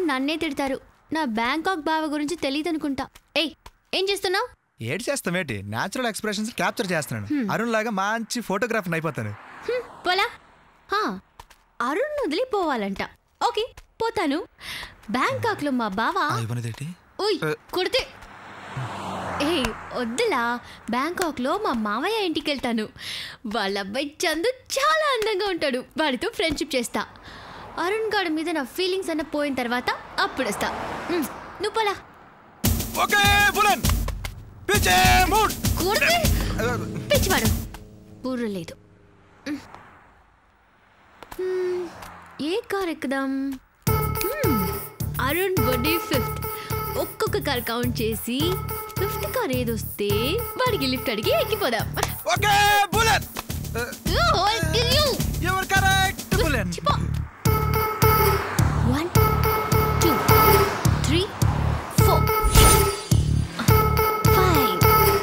నన్నే తిడతారు నా బ్యాంకాక్ బావ గురించి తెలియదు అనుకుంటా ఏయ్ ఏం చేస్తున్నావు ఏడ్ చేస్తామేటి న్యాచురల్ ఎక్స్ప్రెషన్స్ క్యాప్చర్ చేస్తున్నాను అరుణ్ లాగా మంచి ఫోటోగ్రాఫర్ అయిపోతాను పోలా హా, అరుణ్ వదిలిపోవాలంట ఓకే పోతాను బ్యాంకాక్లో మా బావ ఇవ్వనిదేటి ఉయ్ కొడితే ఏ వద్దులా బ్యాంకాక్లో మా మామయ్య ఇంటికి వెళ్తాను వాళ్ళ అబ్బాయి చందు చాలా అందంగా ఉంటాడు వాడితో ఫ్రెండ్షిప్ చేస్తా అరుణ్ గాడి మీద నా ఫీలింగ్స్ అన్న పోయిన తర్వాత అప్పుడు వస్తా ఉమ్, నువ్వు పోలా ఓకే బులన్ పిచ్చే మూడ్ కొడితే పిచ్చివాడు బుర్ర లేదు ఉమ్. ఉమ్, ఏ కార్ ఎక్కుదాం ఉమ్, అరుణ్ బర్త్డే ఫిఫ్త్ ఒక్కొక్క కార్ కౌంట్ చేసి ఫిఫ్త్ కార్ ఏదొస్తే వాడికి లిఫ్ట్ అడిగి ఎక్కిపోదాం ఓకే బులన్ Oh, I'll kill you. Your correct బులన్ చిపో. One, two, three, four, five.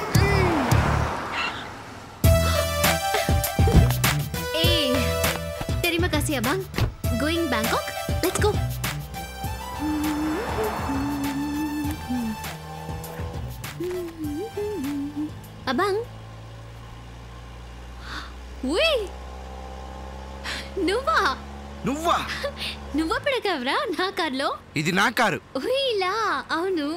Mm. Eh, terima kasih abang. Going Bangkok? Let's go. Abang. Wih. నువ్వా నువ్వా నువ్వప్పుడు కవరా నా కార్లో ఇది నా కారు ఇలా అవును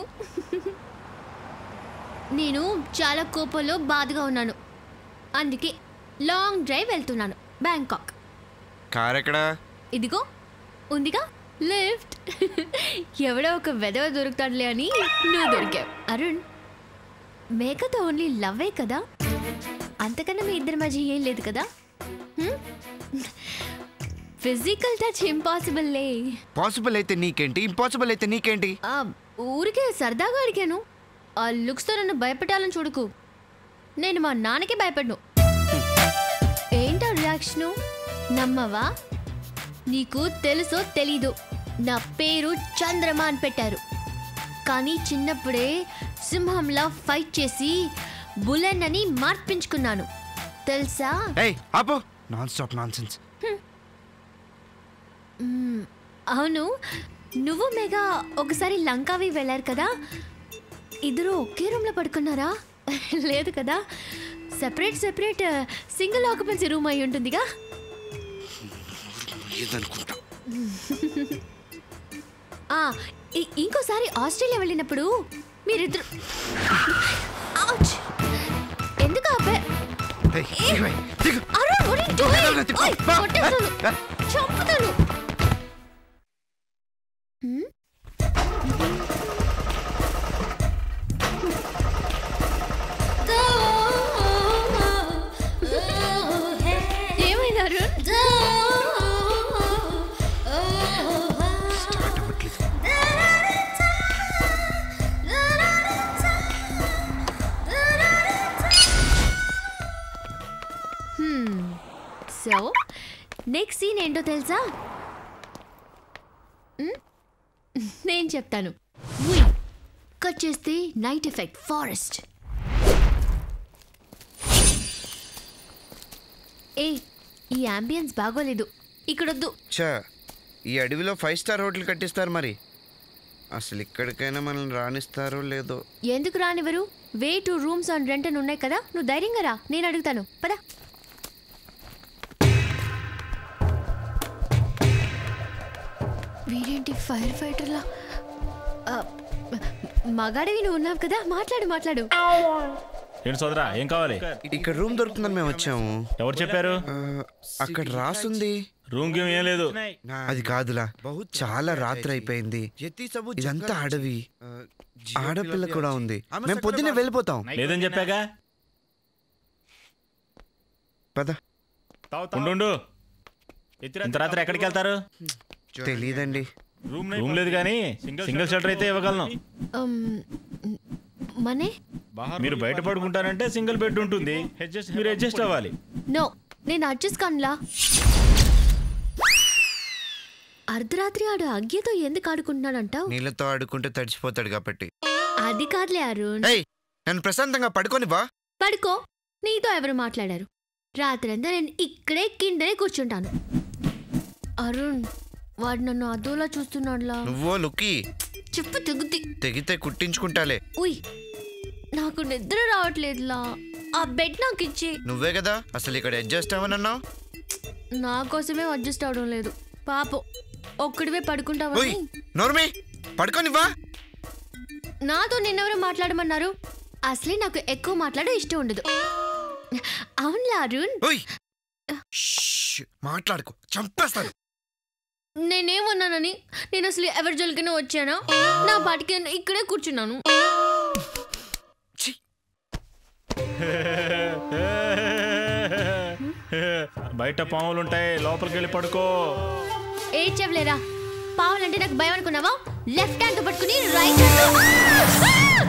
నేను చాలా కోపంలో బాధగా ఉన్నాను అందుకే లాంగ్ డ్రైవ్ వెళ్తున్నాను బ్యాంకాక్ కార్ ఎక్కడా ఇదిగో ఉందిగా లిఫ్ట్ ఎవడో ఒక వెదవ దొరుకుతాడులే అని నువ్వు దొరికావు అరుణ్ మేకతో ఓన్లీ లవ్వే కదా అంతకన్నా మీ ఇద్దరి మధ్య ఏం లేదు కదా ఫిజికల్ టచ్ ఇంపాసిబుల్లే పాసిబుల్ అయితే నీకేంటి ఇంపాసిబుల్ అయితే నీకేంటి ఆ, ఊరికే సరదాగా అడిగాను ఆ లుక్స్తో నన్ను భయపెట్టాలని చూడకు నేను మా నాన్నకి భయపడ్ను ఏంటా రియాక్షను నమ్మవా నీకు తెలుసో తెలీదు నా పేరు చంద్రమా అని పెట్టారు కానీ చిన్నప్పుడే సింహంలా ఫైట్ చేసి బులెన్ అని మార్పించుకున్నాను తెలుసా ఏయ్ ఆపు నాన్ స్టాప్ నాన్ సెన్స్ మ్మ్. అవును నువ్వు మెగా ఒకసారి లంకావి వెళ్ళారు కదా ఇద్దరు ఒకే రూమ్లో పడుకున్నారా లేదు కదా separate separate single occupancy room అయి ఉంటుందిగా ఏదనుకుంటా ఆ, ఇ- ఇంకోసారి ఆస్ట్రేలియా వెళ్ళినప్పుడు మీరిద్దరు Ouch! ఎందుకు ఆపే ఏయ్, దిగు, దిగు. Arun, what are you doing? దిగు, దిగు. ఓయ్, బా. కొట్టేస్తాను. ఆ, చంపుతాను హ్మ్? ఏమైంది అరుణ్ స్టార్ట్ అవ్వట్లేదు సో నెక్స్ట్ సీన్ ఏంటో తెలుసా మ్? నేను చెప్తాను ఉయ్. కట్ చేస్తే నైట్ ఎఫెక్ట్ ఫారెస్ట్ ఏ ఈ అంబియన్స్ బాగోలేదు ఇక్కడొద్దు చా ఈ అడవిలో ఫైవ్ స్టార్ హోటల్ కట్టిస్తారు మరి అసలు ఇక్కడికైనా మనల్ని రాణిస్తారో లేదో ఎందుకు రానివ్వరు way to rooms on rent అని ఉన్నాయి కదా నువ్వు ధైర్యంగా రా నేను అడుగుతాను పదా వీడేంటి ఫైర్ ఫైటర్లా ఆ, మగాడివి నువ్వు ఉన్నావు కదా మాట్లాడు మాట్లాడు ఏంటి సోదరా ఏం కావాలి ఇక్కడ రూమ్ దొరుకుతుందని మేము వచ్చాము ఎవరు చెప్పారు ఆ, అక్కడ రాసుంది రూమ్ గేమ్ ఏం లేదు అది కాదులా చాలా రాత్రి అయిపోయింది ఇదంతా అడవి ఆడపిల్ల కూడా ఉంది మేము పొద్దున్నే వెళ్ళిపోతాం లేదని చెప్పాగా పద ఉండు, ఉండు ఇంత రాత్రి ఎక్కడికి వెళ్తారు తెలియదండి రూమ్ లేదు కానీ సింగిల్ షటర్ అయితే ఇవ్వగలను ఉమ్, మనే మీరు బయట పడుకుంటారంటే సింగిల్ బెడ్ ఉంటుంది మీరు అడ్జస్ట్ అవ్వాలి నో నేను అడ్జస్ట్ కానులా అర్ధరాత్రి ఆడు అగ్గితో ఎందుకు ఆడుకుంటున్నాడంటావు నీళ్ళతో ఆడుకుంటే తడిచిపోతాడు కాబట్టి అది కాదులే అరుణ్ ఏయ్ నన్ను ప్రశాంతంగా పడుకోనివ్వా పడుకో నీతో ఎవరు మాట్లాడారు రాత్రంతా నేను ఇక్కడే కిందనే కూర్చుంటాను అరుణ్ వాడు నన్ను అదోలా చూస్తున్నాడులా నువ్వో లుక్కి చెప్పు తెగుద్ది తెగితే కుట్టించుకుంటాలే ఉయ్ నాకు నిద్ర రావట్లేదులా ఆ బెడ్ నాకు ఇచ్చి నువ్వే కదా అసలు ఇక్కడ అడ్జస్ట్ అవ్వనన్నావు నా కోసమే అడ్జస్ట్ అవడం లేదు పాపం ఒక్కడివే ఓయ్ పడుకుంటావని నోర్మి పడుకోనివ్వా నాతో నిన్నెవరు మాట్లాడమన్నారు అసలే నాకు ఎక్కువ మాట్లాడే ఇష్టం ఉండదు అవునులా అరుణ్ ఓయ్ షష్, మాట్లాడుకో చంపేస్తాను నేనేమన్నానని నేను అసలు ఎవరి జోలికైనా వచ్చానా నా పాటికి నేను ఇక్కడే కూర్చున్నాను ఛీ, బయట పాములు ఉంటాయి లోపలికి వెళ్ళి పడుకో ఏ చెవలేరా పావాలంటే నాకు భయం అనుకున్నావా లెఫ్ట్ హ్యాండ్ పట్టుకుని రైట్ హ్యాండ్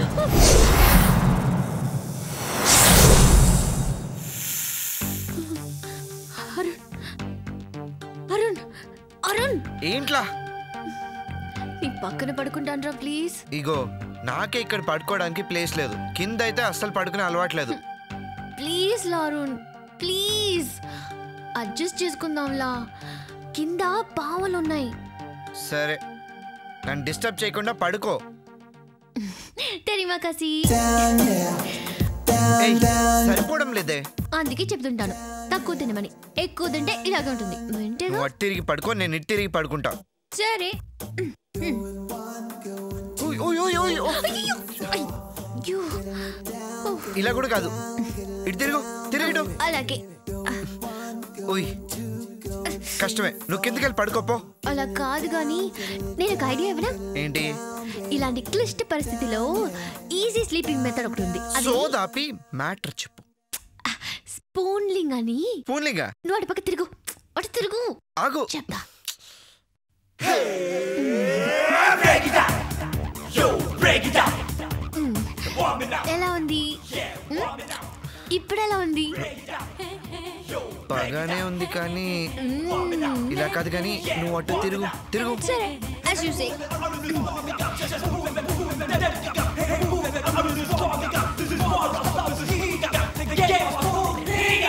అరుణ్ అరుణ్ అరుణ్ ఏంట్లా నీ పక్కన పడుకుంటానరా ప్లీజ్ ఇగో నాకే ఇక్కడ పడుకోవడానికి ప్లేస్ లేదు కింద అయితే అస్సలు పడుకునే అలవాట్లేదు ప్లీజ్ లా అరుణ్ ప్లీజ్ అడ్జస్ట్ చేసుకుందాంలా కింద పావులు ఉన్నాయి సరే నన్ను డిస్టర్బ్ చేయకుండా పడుకో తెరిమా కసి ఏయ్, సరిపోవడం లేదే అందుకే చెప్తుంటాను తక్కువ తినమని ఎక్కువ తింటే ఇలాగే ఉంటుంది వింటేగా నువ్వు అట్టిరిగి పడుకో నేను ఇట్టిరిగి పడుకుంటా సరే ఓయ్, ఓయ్, ఓయ్, ఓయ్, ఓ. అయ్యో అయ్యో ఓ, ఇలా కూడా కాదు ఇటు తిరుగు తిరిగిటు అలాగే ఓయ్ కష్టమే నువ్వు కిందకి వెళ్ళి పడుకోపో అలా కాదు కానీ నేను ఒక ఐడియా ఇవ్వనా ఏంటి ఇలాంటి క్లిష్ట పరిస్థితిలో ఈజీ స్లీపింగ్ మెథడ్ ఒకటి ఉంది అది సోదాపి మ్యాటర్ చెప్పు స్పూన్లింగ్ అని ఫోన్లింగా నువ్వు అటు పక్క తిరుగు అటు తిరుగు ఆగు చెప్తా మ్మ్. ఎలా ఉంది మ్మ్? ఇప్పుడు ఎలా ఉంది బాగానే ఉంది కానీ మ్మ్. ఇలా కాదు కానీ నువ్వు అటు తిరుగు తిరుగు సరే as you say.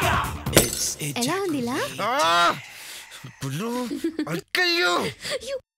ఎలా ఉంది ఇలా ఆ! పుల్లు అక్కయ్యో You